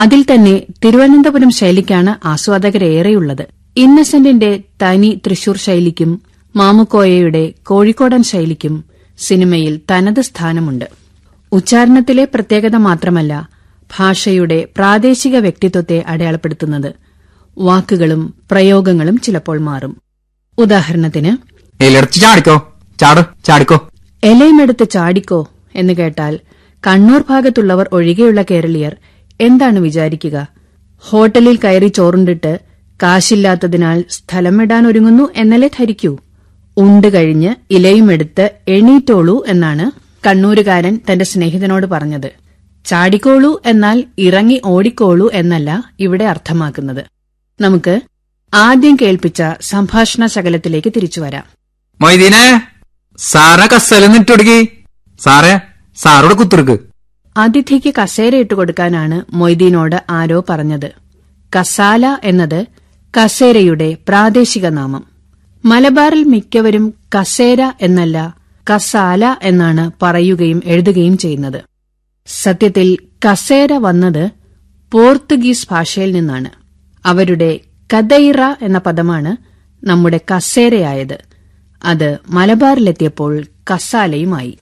അതിൽ തന്നെ തിരുവനന്തപുരം ശൈലിക്കാണ് ആസ്വാദകരേറെയുള്ളത് ഇന്നസെന്റിന്റെ തനി തൃശൂർ ശൈലിക്കും മാമുക്കോയയുടെ കോഴിക്കോടൻ ശൈലിക്കും സിനിമയിൽ തനത് സ്ഥാനമുണ്ട് ഉച്ചാരണത്തിലെ പ്രത്യേകത മാത്രമല്ല ഭാഷയുടെ പ്രാദേശിക വ്യക്തിത്വത്തെ അടയാളപ്പെടുത്തുന്നത് വാക്കുകളും പ്രയോഗങ്ങളും ചിലപ്പോൾ മാറും ഉദാഹരണത്തിന് ഇലർച്ചി ചാടിക്കോ ചാട് ചാടിക്കോ എലയുമെടുത്ത് ചാടിക്കോ എന്ന് കേട്ടാൽ കണ്ണൂർ ഭാഗത്തുള്ളവർ ഒഴികെയുള്ള കേരളീയർ എന്താണ് വിചാരിക്കുക ഹോട്ടലിൽ കയറി ചോറുണ്ടിട്ട് കാശില്ലാത്തതിനാൽ സ്ഥലം വിടാൻ ഒരുങ്ങുന്നു എന്നല്ലേ ധരിക്കൂ ഉണ്ട് കഴിഞ്ഞ് ഇലയുമെടുത്ത് എണീറ്റോളൂ എന്നാണ് കണ്ണൂരുകാരൻ തന്റെ സ്നേഹിതനോട് പറഞ്ഞത് ചാടിക്കോളൂ എന്നാൽ ഇറങ്ങി ഓടിക്കോളൂ എന്നല്ല ഇവിടെ അർത്ഥമാക്കുന്നത് നമുക്ക് ആദ്യം കേൾപ്പിച്ച സംഭാഷണ ശകലത്തിലേക്ക് തിരിച്ചുവരാം മൊയ്തീനെ സാറെ കസലെന്ന് ഇട്ടുകൊടുക്കി സാറേ സാറോട് കുത്തിർക്ക് അതിഥിക്ക് കസേര ഇട്ടുകൊടുക്കാനാണ് മൊയ്തീനോട് ആരോ പറഞ്ഞത് കസാല എന്നത് കസേരയുടെ പ്രാദേശിക നാമം മലബാറിൽ മിക്കവരും കസേര എന്നല്ല കസാല എന്നാണ് പറയുകയും എഴുതുകയും ചെയ്യുന്നത് സത്യത്തിൽ കസേര വന്നത് പോർത്തുഗീസ് ഭാഷയിൽ നിന്നാണ് അവരുടെ കദൈറ എന്ന പദമാണ് നമ്മുടെ കസേരയായത് അത് മലബാറിലെത്തിയപ്പോൾ കസാലയുമായി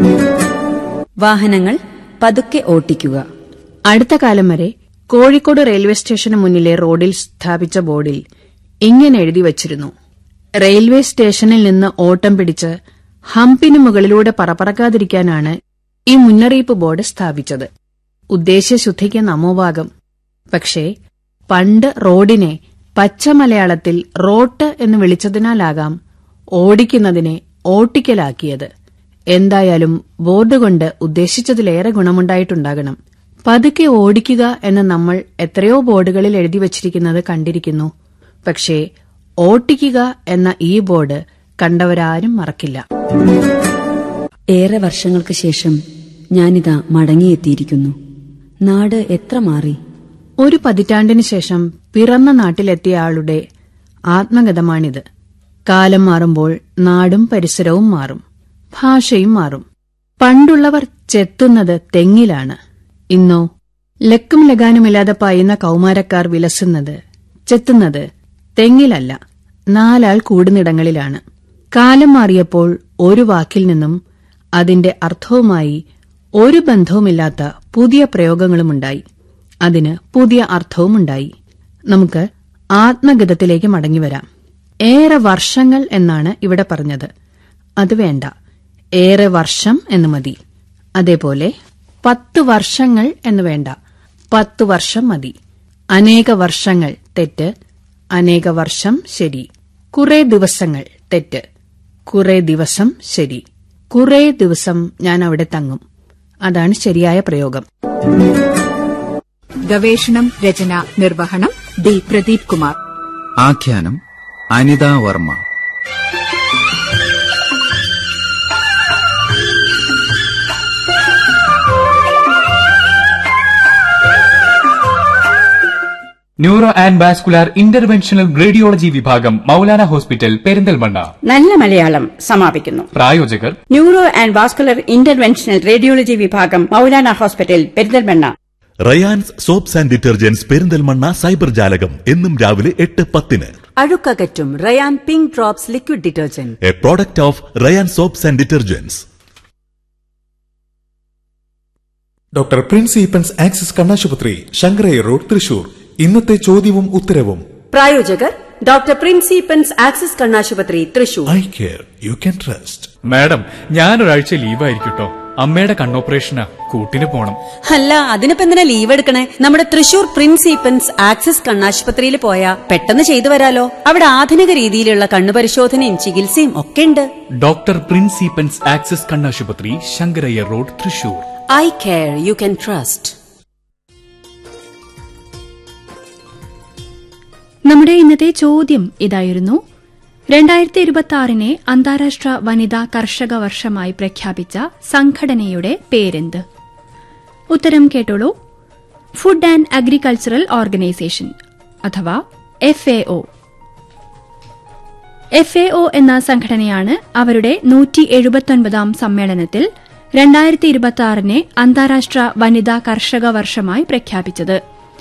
വാഹനങ്ങൾ പതുക്കെ ഓട്ടിക്കുക അടുത്ത കാലം വരെ കോഴിക്കോട് റെയിൽവേ സ്റ്റേഷന് മുന്നിലെ റോഡിൽ സ്ഥാപിച്ച ബോർഡിൽ ഇങ്ങനെ എഴുതി വച്ചിരുന്നു റെയിൽവേ സ്റ്റേഷനിൽ നിന്ന് ഓട്ടം പിടിച്ച് ഹമ്പിന് മുകളിലൂടെ പറപ്പറക്കാതിരിക്കാനാണ് ഈ മുന്നറിയിപ്പ് ബോർഡ് സ്ഥാപിച്ചത് ഉദ്ദേശ്യശുദ്ധിക്ക് നമോഭാഗം പക്ഷേ പണ്ട് റോഡിനെ പച്ച മലയാളത്തിൽ റോട്ട് എന്ന് വിളിച്ചതിനാലാകാം ഓടിക്കുന്നതിനെ ഓട്ടിക്കലാക്കിയത് എന്തായാലും ബോർഡ് കൊണ്ട് ഉദ്ദേശിച്ചതിലേറെ ഗുണമുണ്ടായിട്ടുണ്ടാകണം പതുക്കെ ഓടിക്കുക എന്ന് നമ്മൾ എത്രയോ ബോർഡുകളിൽ എഴുതി വച്ചിരിക്കുന്നത് കണ്ടിരിക്കുന്നു പക്ഷേ ഓട്ടിക്കുക എന്ന ഈ ബോർഡ് കണ്ടവരാരും മറക്കില്ല ഏറെ വർഷങ്ങൾക്ക് ശേഷം ഞാനിതാ മടങ്ങിയെത്തിയിരിക്കുന്നു നാട് എത്ര മാറി ഒരു പതിറ്റാണ്ടിന് ശേഷം പിറന്ന നാട്ടിലെത്തിയ ആളുടെ ആത്മഗതമാണിത് കാലം മാറുമ്പോൾ നാടും പരിസരവും മാറും ഭാഷയും മാറും പണ്ടുള്ളവർ ചെത്തുന്നത് തെങ്ങിലാണ് ഇന്നോ ലക്കും ലഗാനുമില്ലാതെ പായുന്ന കൗമാരക്കാർ വിലസുന്നത് ചെത്തുന്നത് തെങ്ങിലല്ല നാലാൾ കൂടുന്നിടങ്ങളിലാണ് കാലം മാറിയപ്പോൾ ഒരു വാക്കിൽ നിന്നും അതിന്റെ അർത്ഥവുമായി ഒരു ബന്ധവുമില്ലാത്ത പുതിയ പ്രയോഗങ്ങളുമുണ്ടായി അതിന് പുതിയ അർത്ഥവുമുണ്ടായി നമുക്ക് ആത്മഗതത്തിലേക്ക് മടങ്ങിവരാം ഏറെ വർഷങ്ങൾ എന്നാണ് ഇവിടെ പറഞ്ഞത് അത് വേണ്ട ഏറെ വർഷം എന്ന് മതി അതേപോലെ പത്ത് വർഷങ്ങൾ എന്ന് വേണ്ട പത്ത് വർഷം മതി അനേക വർഷങ്ങൾ തെറ്റ് അനേക വർഷം ശരി കുറെ ദിവസങ്ങൾ തെറ്റ് കുറെ ദിവസം ശരി കുറെ ദിവസം ഞാൻ അവിടെ തങ്ങും അതാണ് ശരിയായ പ്രയോഗം ഗവേഷണം രചന നിർവഹണം ഡി പ്രദീപ് കുമാർ ആഖ്യാനം Anitha Varma neuro and vascular interventional radiology വിഭാഗം മൗലാന ഹോസ്പിറ്റൽ പെരിന്തൽമണ്ണ നല്ല മലയാളം സമാപിക്കുന്നു പ്രായോജകർ neuro and vascular interventional radiology വിഭാഗം Maulana hospital Perinthalmanna Rayans soaps and detergents Perinthalmanna cyber ജാലകം എന്നും രാവിലെ എട്ട് പത്തിന് അഴുക്കകറ്റും Rayan pink drops liquid detergent a product of Rayan soaps and detergents doctor Prince Eappen's Axis കണ്ണാശുപത്രി ശങ്കരയ്യ റോഡ് തൃശൂർ ഇന്നത്തെ ചോദ്യവും ഉത്തരവും പ്രായോജകർ ഡോക്ടർ പ്രിൻസിപ്പൻസ് ആക്സിസ് കണ്ണാശുപത്രി Thrissur eye care you can trust madam ഞാനൊരാഴ്ച ലീവായിരിക്കട്ടോ അമ്മയുടെ കണ്ണോപ്പറേഷനാ കൂട്ടിന് പോണം അല്ല അതിനിപ്പോ എന്തിനാ ലീവ് എടുക്കണേ നമ്മുടെ തൃശൂർ പ്രിൻസിപ്പൻസ് ആക്സിസ് കണ്ണാശുപത്രിയിൽ പോയാ പെട്ടെന്ന് ചെയ്തു വരാലോ അവിടെ ആധുനിക രീതിയിലുള്ള കണ്ണുപരിശോധനയും ചികിത്സയും ഒക്കെ ഉണ്ട് ഡോക്ടർ പ്രിൻസിപ്പൻസ് ആക്സസ് കണ്ണാശുപത്രി Sankarayya road Thrissur eye care you can trust നമ്മുടെ ഇന്നത്തെ ചോദ്യം ഇതായിരുന്നു രണ്ടായിരത്തി ഇരുപത്തി ആറിനെ അന്താരാഷ്ട്ര വനിതാ കർഷക വർഷമായി പ്രഖ്യാപിച്ച സംഘടനയുടെ പേരെന്ത് ഉത്തരം കേട്ടോളൂ ഫുഡ് ആൻഡ് അഗ്രികൾച്ചറൽ ഓർഗനൈസേഷൻ അഥവാ F A O F A O എന്ന സംഘടനയാണ് അവരുടെ നൂറ്റി എഴുപത്തൊൻപതാം സമ്മേളനത്തിൽ രണ്ടായിരത്തി ഇരുപത്തി ആറിനെ അന്താരാഷ്ട്ര വനിതാ കർഷക വർഷമായി പ്രഖ്യാപിച്ചത്